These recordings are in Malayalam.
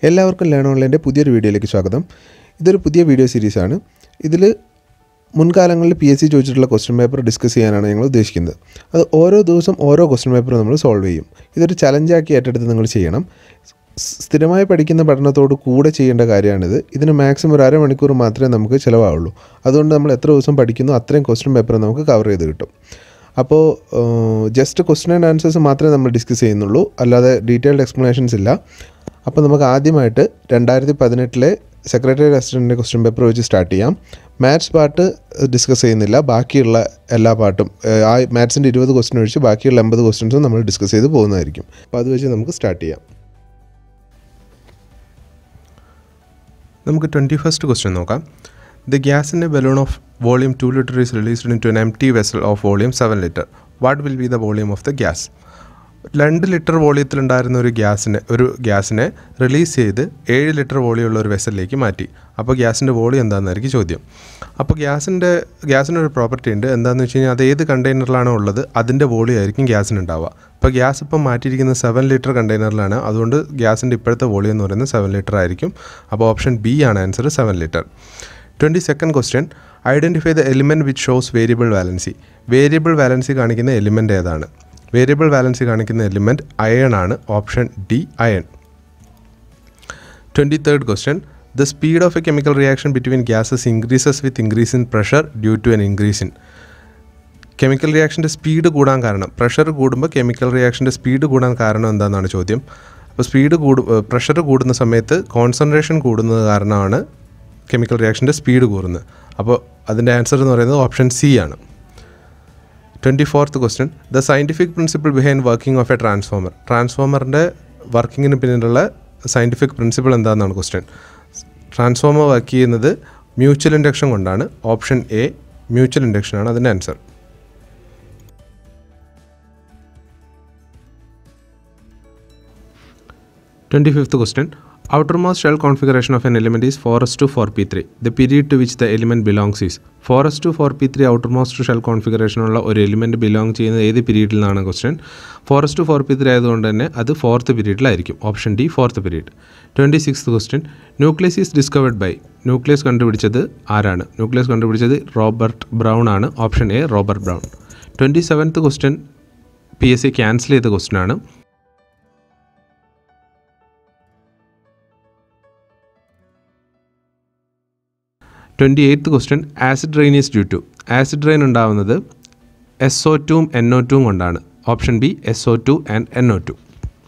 എല്ലാവർക്കും ലേൺ ഓൺലൈൻ്റെ പുതിയൊരു വീഡിയോയിലേക്ക് സ്വാഗതം ഇതൊരു പുതിയ വീഡിയോ സീരീസാണ് ഇതിൽ മുൻകാലങ്ങളിൽ പി എസ് സി ചോദിച്ചിട്ടുള്ള ക്വസ്റ്റ്യൻ പേപ്പർ ഡിസ്കസ് ചെയ്യാനാണ് ഞങ്ങൾ ഉദ്ദേശിക്കുന്നത് അത് ഓരോ ദിവസം ഓരോ ക്വസ്റ്റ്യൻ പേപ്പർ നമ്മൾ സോൾവ് ചെയ്യും ഇതൊരു ചലഞ്ചാക്കി ഏറ്റെടുത്ത് നിങ്ങൾ ചെയ്യണം സ് സ്ഥിരമായി പഠിക്കുന്ന പഠനത്തോട് കൂടെ ചെയ്യേണ്ട കാര്യമാണിത് ഇതിന് മാക്സിമം ഒരു അരമണിക്കൂർ മാത്രമേ നമുക്ക് ചിലവാവുള്ളൂ അതുകൊണ്ട് നമ്മൾ എത്ര ദിവസം പഠിക്കുന്നു അത്രയും ക്വസ്റ്റ്യൻ പേപ്പർ നമുക്ക് കവർ ചെയ്ത് കിട്ടും അപ്പോൾ ജസ്റ്റ് ക്വസ്റ്റ്യൻ ആൻഡ് ആൻസേഴ്സ് മാത്രമേ നമ്മൾ ഡിസ്കസ് ചെയ്യുന്നുള്ളൂ അല്ലാതെ ഡീറ്റെയിൽഡ് എക്സ്പ്ലനേഷൻസ് ഇല്ല അപ്പോൾ നമുക്ക് ആദ്യമായിട്ട് രണ്ടായിരത്തി പതിനെട്ടിലെ സെക്രട്ടറി അസിസ്റ്റൻറ്റിൻ്റെ ക്വസ്റ്റ്യൻ പേപ്പർ വെച്ച് സ്റ്റാർട്ട് ചെയ്യാം മാത്സ് പാർട്ട് ഡിസ്കസ് ചെയ്യുന്നില്ല ബാക്കിയുള്ള എല്ലാ പാർട്ടും ഏഹ്, ആ മാത്സിൻ്റെ ഇരുപത് ക്വസ്റ്റ്യൻ ഒഴിച്ച് ബാക്കിയുള്ള എൺപത് ക്വസ്റ്റ്യൻസും നമ്മൾ ഡിസ്കസ് ചെയ്ത് പോകുന്നതായിരിക്കും അപ്പോൾ അത് വെച്ച് നമുക്ക് സ്റ്റാർട്ട് ചെയ്യാം നമുക്ക് ട്വൻറ്റി ഫസ്റ്റ് ക്വസ്റ്റ്യൻ നോക്കാം the gas in a balloon of volume two litre is released into an empty vessel of volume seven litre what will be the volume of the gas രണ്ട് ലിറ്റർ വോളിയത്തിലുണ്ടായിരുന്ന ഒരു ഗ്യാസിനെ ഒരു ഗ്യാസിനെ റിലീസ് ചെയ്ത് ഏഴ് ലിറ്റർ വോളിയുള്ള ഒരു വെസലിലേക്ക് മാറ്റി അപ്പോൾ ഗ്യാസിൻ്റെ വോളിയം എന്താണെന്നായിരിക്കും ചോദ്യം അപ്പോൾ ഗ്യാസിൻ്റെ ഗ്യാസിന് ഒരു പ്രോപ്പർട്ടി ഉണ്ട് എന്താണെന്ന് വെച്ച് കഴിഞ്ഞാൽ അത് ഏത് കണ്ടെയ്നറിലാണോ ഉള്ളത് അതിൻ്റെ വോളിയം ആയിരിക്കും ഗ്യാസിന് ഉണ്ടാവുക അപ്പോൾ ഗ്യാസ് ഇപ്പം മാറ്റിയിരിക്കുന്നത് സെവൻ ലിറ്റർ കണ്ടെയ്നറിലാണ് അതുകൊണ്ട് ഗ്യാസിൻ്റെ ഇപ്പോഴത്തെ വോളിയം എന്ന് പറയുന്നത് സെവൻ ലിറ്റർ ആയിരിക്കും അപ്പോൾ ഓപ്ഷൻ ബി ആണ് answer seven litre twenty second question identify the element which shows variable valency variable valency കാണിക്കുന്ന എലിമെൻ്റ് ഏതാണ് വേരിയബിൾ വാലൻസി കാണിക്കുന്ന എലിമെൻറ്റ് അയൺ ആണ് option D iron twenty third question the speed of a chemical reaction between gases increases with increase in pressure due to an increase in chemical റിയാക്ഷൻ്റെ സ്പീഡ് കൂടാൻ കാരണം പ്രഷർ കൂടുമ്പോൾ കെമിക്കൽ റിയാക്ഷൻ്റെ സ്പീഡ് കൂടാൻ കാരണം എന്താണെന്നാണ് ചോദ്യം അപ്പോൾ സ്പീഡ് കൂടു പ്രഷർ കൂടുന്ന സമയത്ത് കോൺസെൻട്രേഷൻ കൂടുന്നത് കാരണമാണ് കെമിക്കൽ റിയാക്ഷൻ്റെ സ്പീഡ് കൂടുന്നത് അപ്പോൾ അതിൻ്റെ ആൻസർ എന്ന് പറയുന്നത് ഓപ്ഷൻ സി ആണ് twenty fourth question the scientific principle behind working of a transformer ട്രാൻസ്ഫോമറിൻ്റെ വർക്കിങ്ങിന് പിന്നിലുള്ള സയൻറ്റിഫിക് പ്രിൻസിപ്പിൾ എന്താണെന്നാണ് ക്വസ്റ്റ്യൻ ട്രാൻസ്ഫോമർ വർക്ക് ചെയ്യുന്നത് മ്യൂച്വൽ ഇൻഡക്ഷൻ കൊണ്ടാണ് ഓപ്ഷൻ എ മ്യൂച്വൽ ഇൻഡക്ഷൻ ആണ് അതിൻ്റെ answer twenty fifth question outermost shell configuration of an element is four s two four p three the period to which the element belongs is four s two four p three outermost shell കോൺഫിഗറേഷനുള്ള ഒരു എലിമെൻറ്റ് ബിലോങ് ചെയ്യുന്നത് ഏത് പീരീഡിൽ നിന്നാണ് question four s two four p three ആയതുകൊണ്ട് തന്നെ അത് ഫോർത്ത് പീരീഡിലായിരിക്കും option D fourth period twenty six question nucleus is discovered by nucleus കണ്ടുപിടിച്ചത് ആരാണ് ന്യൂക്ലിയസ് കണ്ടുപിടിച്ചത് റോബർട്ട് ബ്രൗൺ ആണ് option A Robert Brown twenty seventh question P S C cancel ചെയ്ത ക്വസ്റ്റ്യൻ ആണ് twenty eighth question acid rain is due to acid rain ഉണ്ടാവുന്നത് എസ് ഒ ടുവും എൻ ഒ ടുവും കൊണ്ടാണ് option B S O two and N O two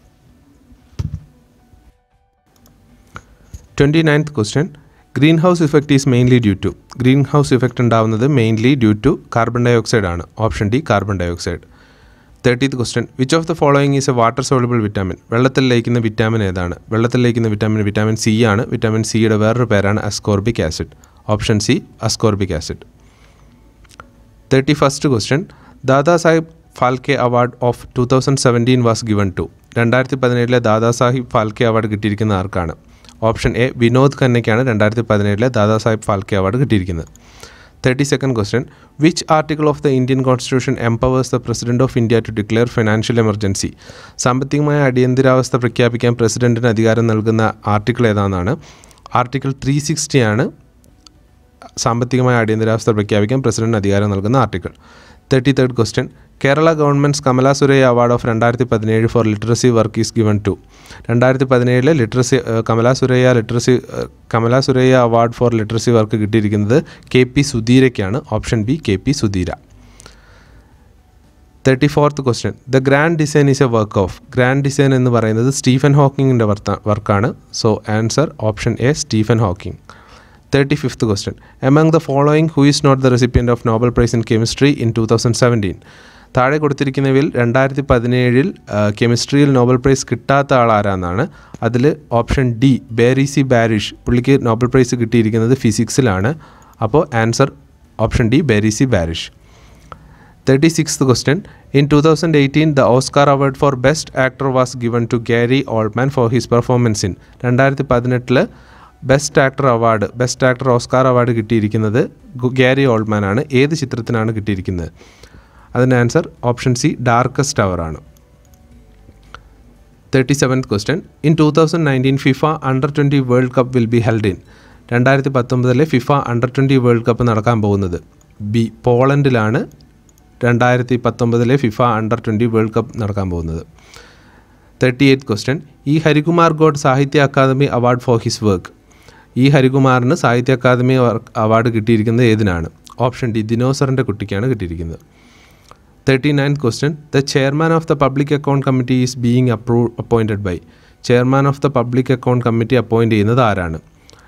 twenty ninth question greenhouse effect is mainly due to greenhouse effect ഉണ്ടാവുന്നത് mainly due to carbon dioxide ആണ് option D carbon dioxide thirtieth question which of the following is a water soluble vitamin വെള്ളത്തിൽ ലയിക്കുന്ന വിറ്റാമിൻ ഏതാണ് വെള്ളത്തിൽ ലയിക്കുന്ന വിറ്റാമിൻ വിറ്റാമിൻ സി ആണ് വിറ്റാമിൻ സിയുടെ വേറൊരു പേരാണ് ascorbic acid option C ascorbic acid thirty first question Dadasaheb Phalke award of two thousand seventeen was given to രണ്ടായിരത്തി പതിനേഴിലെ ദാദാ സാഹിബ് ഫാൽക്കെ അവാർഡ് കിട്ടിയിരിക്കുന്ന ആർക്കാണ് ഓപ്ഷൻ എ വിനോദ് ഖന്നയ്ക്കാണ് രണ്ടായിരത്തി പതിനേഴിലെ ദാദാ സാഹിബ് ഫാൽക്കെ അവാർഡ് കിട്ടിയിരിക്കുന്നത് thirty second question which article of the Indian constitution empowers the president of India to declare financial emergency സാമ്പത്തികമായ അടിയന്തരാവസ്ഥ പ്രഖ്യാപിക്കാൻ പ്രസിഡന്റിന് അധികാരം നൽകുന്ന ആർട്ടിക്കിൾ ഏതാണെന്നാണ് ആർട്ടിക്കിൾ ത്രീ സിക്സ്റ്റി ആണ് സാമ്പത്തികമായ അടിയന്തരാവസ്ഥ പ്രഖ്യാപിക്കാൻ പ്രസിഡന്റിന് അധികാരം നൽകുന്ന article thirty third question Kerala government's Kamala Surayya award of രണ്ടായിരത്തി പതിനേഴ് for literacy work is given to രണ്ടായിരത്തി പതിനേഴിലെ literacy Kamala Surayya literacy Kamala Surayya award for literacy work കിട്ടിയിരിക്കുന്നത് കെ പി സുധീരയ്ക്കാണ് option B K P Sudheera thirty fourth question the grand design is a work of grand design എന്ന് പറയുന്നത് സ്റ്റീഫൻ ഹോക്കിങ്ങിൻ്റെ വർക്കാണ് so answer option A Stephen Hawking thirty fifth question among the following who is not the recipient of Nobel prize in chemistry in two thousand seventeen താഴെ കൊടുത്തിരിക്കുന്നവയിൽ രണ്ടായിരത്തി പതിനേഴിൽ കെമിസ്ട്രിയിൽ നോബൽ പ്രൈസ് കിട്ടാത്ത ആൾ ആരാന്നാണ് അതിൽ option D Barry C Barish പുള്ളിക്ക് നോബൽ പ്രൈസ് കിട്ടിയിരിക്കുന്നത് ഫിസിക്സിലാണ് അപ്പോൾ answer option D Barry C Barish thirty sixth question in two thousand eighteen the Oscar award for best actor was given to Gary Oldman for his performance in രണ്ടായിരത്തി പതിനെട്ടിൽ best actor award best actor Oscar award കിട്ടിയിരിക്കുന്നത് ഗാരി ഓൾമാൻ ആണ് ഏത് ചിത്രത്തിനാണ് കിട്ടിയിരിക്കുന്നത് അതിൻ്റെ answer option C darkest hour ആണ് thirty seventh question in two thousand nineteen FIFA under twenty world cup will be held in രണ്ടായിരത്തി പത്തൊമ്പതിലെ FIFA under twenty world cup നടക്കാൻ പോകുന്നത് ബി പോളണ്ടിലാണ് രണ്ടായിരത്തി പത്തൊമ്പതിലെ FIFA under twenty world cup നടക്കാൻ പോകുന്നത് thirty eight question E Harikumar got Sahitya Akademi award for his work E ഹരികുമാറിന് സാഹിത്യ അക്കാദമി അവാർഡ് കിട്ടിയിരിക്കുന്നത് ഏതിനാണ് ഓപ്ഷൻ ഡി ദിനോസറിൻ്റെ കുട്ടിക്കാണ് കിട്ടിയിരിക്കുന്നത് thirty ninth question the chairman of the public account committee is being approve appointed by chairman of the public account committee appoint ചെയ്യുന്നത് ആരാണ്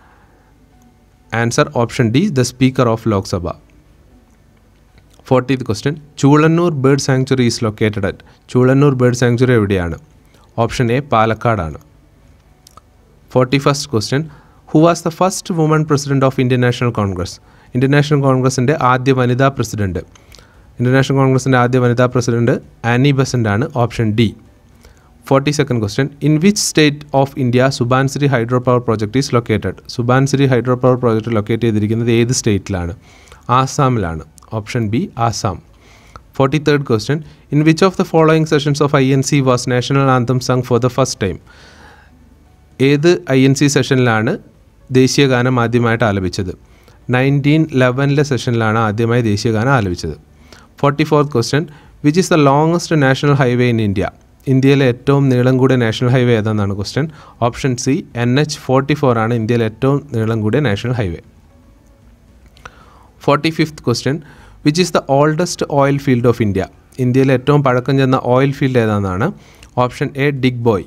answer option D the speaker of Lok Sabha fortieth question Choolannur bird sanctuary is located at Choolannur bird sanctuary എവിടെയാണ് ഓപ്ഷൻ എ പാലക്കാടാണ് forty first question who was the first woman president of Indian National Congress Indian National കോൺഗ്രസിൻ്റെ ആദ്യ വനിതാ പ്രസിഡന്റ് ഇന്ത്യൻ നാഷണൽ കോൺഗ്രസിൻ്റെ ആദ്യ വനിതാ പ്രസിഡന്റ് ആനി ബസൻ്റ് ആണ് option D forty second question in which state of India Subansiri hydro power project is located Subansiri hydro power project locate ചെയ്തിരിക്കുന്നത് ഏത് സ്റ്റേറ്റിലാണ് ആസാമിലാണ് option B Assam forty third question in which of the following sessions of I N C was national anthem sung for the first time ഏത് ഐ എൻ സി സെഷനിലാണ് ദേശീയ ഗാനം ആദ്യമായിട്ട് ആലപിച്ചത് നയൻറ്റീൻ ലെവനിലെ സെഷനിലാണ് ആദ്യമായി ദേശീയ ഗാനം ആലപിച്ചത് forty fourth question which is the longest national highway in India ഇന്ത്യയിലെ ഏറ്റവും നീളം കൂടിയ നാഷണൽ ഹൈവേ ഏതാണെന്നാണ് question option C N H forty four ആണ് ഇന്ത്യയിലെ ഏറ്റവും നീളം കൂടിയ national highway forty fifth question which is the oldest oil field of India ഇന്ത്യയിലെ ഏറ്റവും പഴക്കം ചെന്ന ഓയിൽ ഫീൽഡ് ഏതാണെന്നാണ് option A Digboi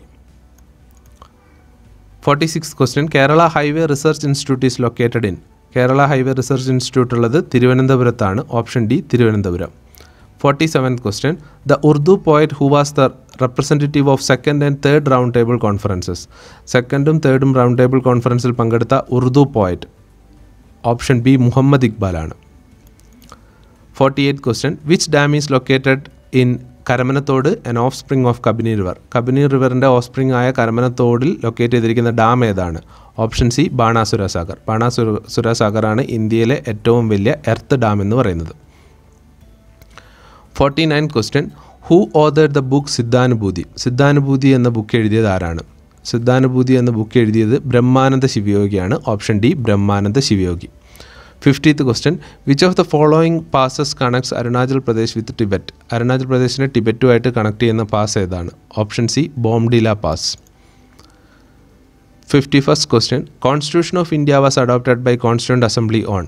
forty six question Kerala highway research institute is located in Kerala highway research institute ഉള്ളത് തിരുവനന്തപുരത്താണ് option D Thiruvananthapuram forty seventh question the Urdu poet who was the representative of second and third round table conferences സെക്കൻഡും തേർഡും റൗണ്ട് ടേബിൾ കോൺഫറൻസിൽ പങ്കെടുത്ത Urdu poet option B Muhammad ഇക്ബാലാണ് forty eight question which dam is located in Karamanathodu an offspring of Kabini river Kabini റിവറിൻ്റെ ഓഫ് സ്പ്രിംഗ് ആയ കരമനത്തോടിൽ ലൊക്കേറ്റ് ചെയ്തിരിക്കുന്ന ഡാം ഏതാണ് ഓപ്ഷൻ സി ബാണാസുര സാഗർ ബാണാസുര സാഗറാണ് ഇന്ത്യയിലെ ഏറ്റവും വലിയ എർത്ത് ഡാം എന്ന് പറയുന്നത് ഫോർട്ടി നയൻ ക്വസ്റ്റ്യൻ ഹൂ ഓതേഡ് ദ ബുക്ക് സിദ്ധാനുഭൂതി സിദ്ധാനുഭൂതി എന്ന ബുക്ക് എഴുതിയത് ആരാണ് സിദ്ധാനുഭൂതി എന്ന ബുക്ക് എഴുതിയത് ബ്രഹ്മാനന്ദ ശിവയോഗിയാണ് option D Brahmananda Shivayogi fiftieth question which of the following passes connects Arunachal Pradesh with Tibet Arunachal പ്രദേശിനെ ടിബറ്റുമായിട്ട് കണക്ട് ചെയ്യുന്ന പാസ് ഏതാണ് option C Bomdila pass fifty first question constitution of India was adopted by constituent assembly on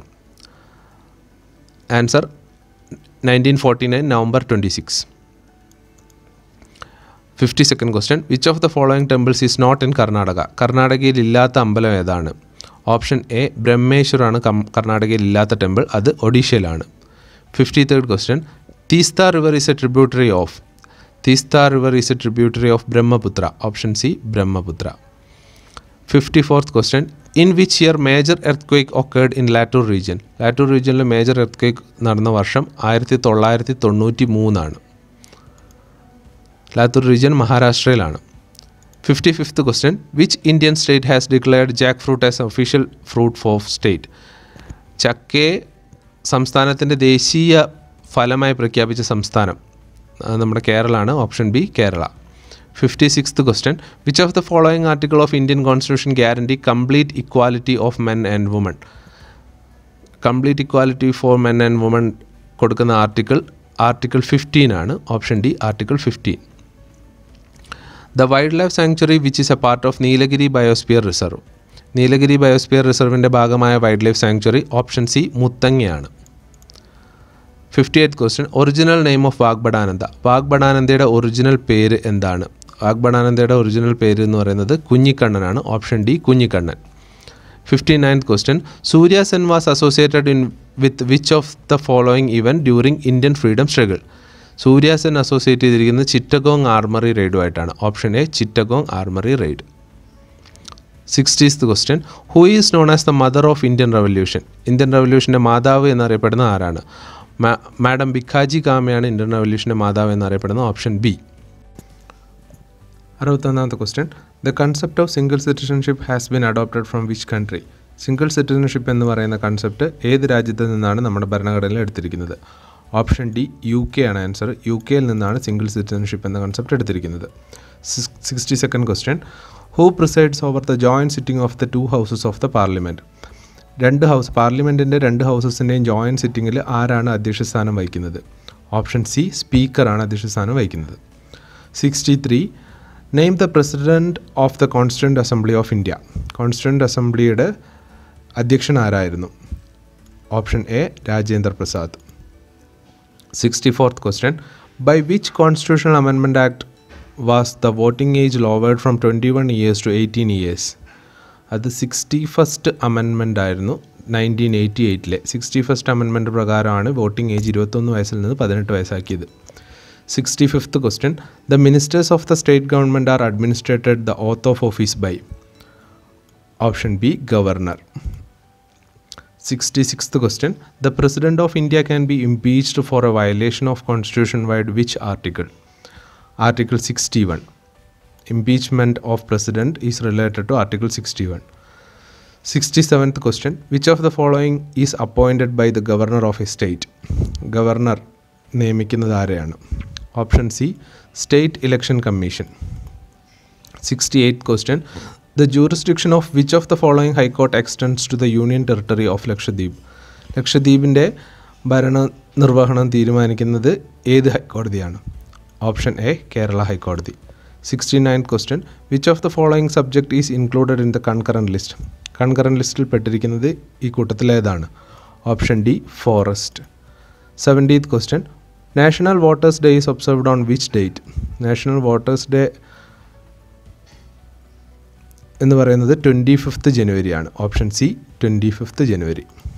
answer nineteen forty nine November twenty six fifty second question which of the following temples is not in Karnataka കർണാടകയിൽ ഇല്ലാത്ത അമ്പലം ഏതാണ് ഓപ്ഷൻ എ ബ്രഹ്മേശ്വറാണ് കർണാടകയിൽ ഇല്ലാത്ത ടെമ്പിൾ അത് ഒഡീഷയിലാണ് fifty third question Teesta river is a tributary of Teesta river is a tributary of Brahmaputra option C Brahmaputra fifty fourth question in which year major earthquake occurred in Latur region Latur റീജിയനിൽ മേജർ എർത്ത് ക്വേക്ക് നടന്ന വർഷം ആയിരത്തി തൊള്ളായിരത്തി തൊണ്ണൂറ്റി മൂന്നാണ് ലാത്തൂർ റീജിയൻ മഹാരാഷ്ട്രയിലാണ് fifty fifth question which Indian state has declared jackfruit as official fruit for state ചക്കയെ സംസ്ഥാനത്തിൻ്റെ ദേശീയ ഫലമായി പ്രഖ്യാപിച്ച സംസ്ഥാനം അത് നമ്മുടെ കേരളമാണ് option B Kerala fifty sixth question which of the following article of Indian constitution guarantee complete equality of men and woman complete equality for men and woman കൊടുക്കുന്ന ആർട്ടിക്കിൾ ആർട്ടിക്കിൾ ഫിഫ്റ്റീൻ ആണ് option D article fifteen the wildlife sanctuary which is a part of Nilgiri biosphere reserve Nilgiri biosphere റിസർവിൻ്റെ ഭാഗമായ wildlife sanctuary option C മുത്തങ്ങയാണ് fifty eighth question original name of Vagbhatananda വാഗ്ബടാനന്ദയുടെ ഒറിജിനൽ പേര് എന്താണ് വാഗ്ബടാനന്ദയുടെ ഒറിജിനൽ പേര് എന്ന് പറയുന്നത് കുഞ്ഞിക്കണ്ണനാണ് option D Kunhikannan fifty ninth question Surya Sen was associated in with which of the following event during Indian freedom struggle Surya Sen associate ചെയ്തിരിക്കുന്നത് ചിറ്റഗോങ് ആർമറി റെയ്ഡുമായിട്ടാണ് option A Chittagong armoury raid സിക്സ്റ്റീസ്ത് question who is known as the mother of Indian revolution Indian റവല്യൂഷൻ്റെ മാതാവ് എന്നറിയപ്പെടുന്ന ആരാണ് മാഡം ബിഖാജി കാമയാണ് ഇന്ത്യൻ റവല്യൂഷൻ്റെ മാതാവ് എന്നറിയപ്പെടുന്ന ഓപ്ഷൻ ബി അറുപത്തൊന്നാമത്തെ question the concept of single citizenship has been adopted from which country single citizenship എന്ന് പറയുന്ന കൺസെപ്റ്റ് ഏത് രാജ്യത്ത് നിന്നാണ് നമ്മുടെ ഭരണഘടനയിൽ എടുത്തിരിക്കുന്നത് ഓപ്ഷൻ ഡി യു കെ ആണ് ആൻസർ യു കെയിൽ നിന്നാണ് സിംഗിൾ സിറ്റിസൺഷിപ്പ് എന്ന കൺസെപ്റ്റ് എടുത്തിരിക്കുന്നത് sixty second question who presides over the joint sitting of the two houses of the parliament രണ്ട് ഹൗസ് പാർലമെൻറ്റിൻ്റെ രണ്ട് ഹൗസസിൻ്റെയും ജോയിൻറ്റ് സിറ്റിങ്ങിൽ ആരാണ് അധ്യക്ഷ സ്ഥാനം വഹിക്കുന്നത് ഓപ്ഷൻ സി സ്പീക്കറാണ് അധ്യക്ഷ സ്ഥാനം വഹിക്കുന്നത് sixty three name the president of the constituent assembly of India constituent അസംബ്ലിയുടെ അധ്യക്ഷൻ ആരായിരുന്നു option A Rajendra Prasad sixty fourth question by which constitutional amendment act was the voting age lowered from twenty one years to eighteen years അത് സിക്സ്റ്റി ഫസ്റ്റ് അമെൻമെൻ്റ് ആയിരുന്നു നയൻറ്റീൻ എയ്റ്റി എയ്റ്റിലെ സിക്സ്റ്റി ഫസ്റ്റ് അമെൻമെൻറ്റ് പ്രകാരമാണ് വോട്ടിംഗ് ഏജ് ഇരുപത്തൊന്ന് വയസ്സിൽ നിന്ന് പതിനെട്ട് വയസ്സാക്കിയത് sixty fifth question the ministers of the state government are administered the oath of office by option B governor sixty sixth question the president of India can be impeached for a violation of constitution vide which article article sixty one impeachment of president is related to article 61 67th question which of the following is appointed by the governor of a state governor നിയമിക്കുന്നത് ആരെയാണ് option C state election commission sixty eighth question the jurisdiction of which of the following high court extends to the union territory of Lakshadweep ലക്ഷദ്വീപിൻ്റെ ഭരണ നിർവഹണം തീരുമാനിക്കുന്നത് ഏത് ഹൈക്കോടതിയാണ് ഓപ്ഷൻ എ കേരള ഹൈക്കോടതി sixty ninth question which of the following subject is included in the concurrent list concurrent ലിസ്റ്റിൽ പെട്ടിരിക്കുന്നത് ഈ കൂട്ടത്തിലേതാണ് option D forest seventieth question national voters day is observed on which date national voters day എന്ന് പറയുന്നത് ട്വൻറ്റി ഫിഫ്ത്ത് ജനുവരിയാണ് ഓപ്ഷൻ സി ട്വൻറ്റി ഫിഫ്ത്ത് ജനുവരി